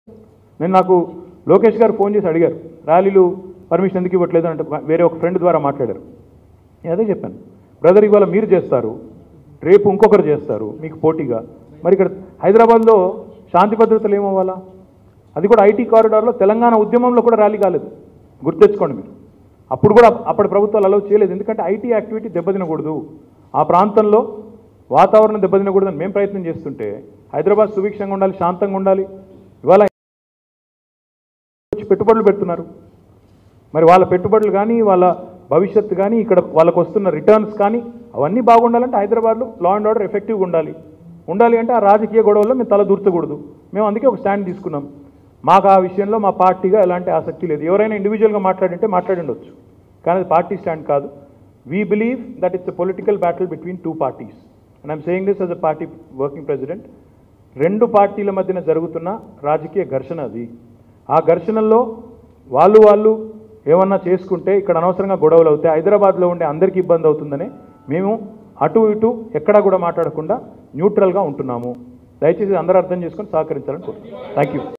నేను నాకు లోకేష్ గారు ఫోన్ చేసి అడిగారు ర్యాలీలు పర్మిషన్ ఎందుకు ఇవ్వట్లేదు అంటే వేరే ఒక ఫ్రెండ్ ద్వారా మాట్లాడారు నేను అదే చెప్పాను బ్రదర్ ఇవాళ మీరు చేస్తారు రేపు ఇంకొకరు చేస్తారు మీకు పోటీగా మరి ఇక్కడ హైదరాబాద్లో శాంతి భద్రతలు ఏమవ్వాలా అది కూడా ఐటీ కారిడార్లో తెలంగాణ ఉద్యమంలో కూడా ర్యాలీ కాలేదు గుర్తెచ్చుకోండి మీరు అప్పుడు కూడా అప్పటి ప్రభుత్వాలు అలౌ చేయలేదు ఎందుకంటే ఐటీ యాక్టివిటీ దెబ్బతినకూడదు ఆ ప్రాంతంలో వాతావరణం దెబ్బతినకూడదని మేము ప్రయత్నం చేస్తుంటే హైదరాబాద్ సుభిక్షంగా ఉండాలి శాంతంగా ఉండాలి ఇవాళ వచ్చి పెట్టుబడులు పెడుతున్నారు మరి వాళ్ళ పెట్టుబడులు కానీ వాళ్ళ భవిష్యత్తు కానీ ఇక్కడ వాళ్ళకు వస్తున్న రిటర్న్స్ కానీ అవన్నీ బాగుండాలంటే హైదరాబాద్లో లా అండ్ ఆర్డర్ ఎఫెక్టివ్గా ఉండాలి ఉండాలి అంటే ఆ రాజకీయ గొడవల్లో మేము తల దూర్చకూడదు మేము అందుకే ఒక స్టాండ్ తీసుకున్నాం మాకు ఆ విషయంలో మా పార్టీగా ఎలాంటి ఆసక్తి లేదు ఎవరైనా ఇండివిజువల్గా మాట్లాడింటే మాట్లాడి ఉండొచ్చు కానీ అది పార్టీ స్టాండ్ కాదు we believe that it's a political battle between two parties and I'm saying this as a party working president రెండు పార్టీల మధ్యన జరుగుతున్న రాజకీయ ఘర్షణ అది ఆ ఘర్షణల్లో వాళ్ళు వాళ్ళు ఏమన్నా చేసుకుంటే ఇక్కడ అనవసరంగా గొడవలు అవుతాయి హైదరాబాద్లో ఉండే అందరికీ ఇబ్బంది అవుతుందని మేము అటు ఇటు ఎక్కడా కూడా మాట్లాడకుండా న్యూట్రల్గా ఉంటున్నాము దయచేసి అందరూ అర్థం చేసుకొని సహకరించాలని కోరుతున్నాను థ్యాంక్ యూ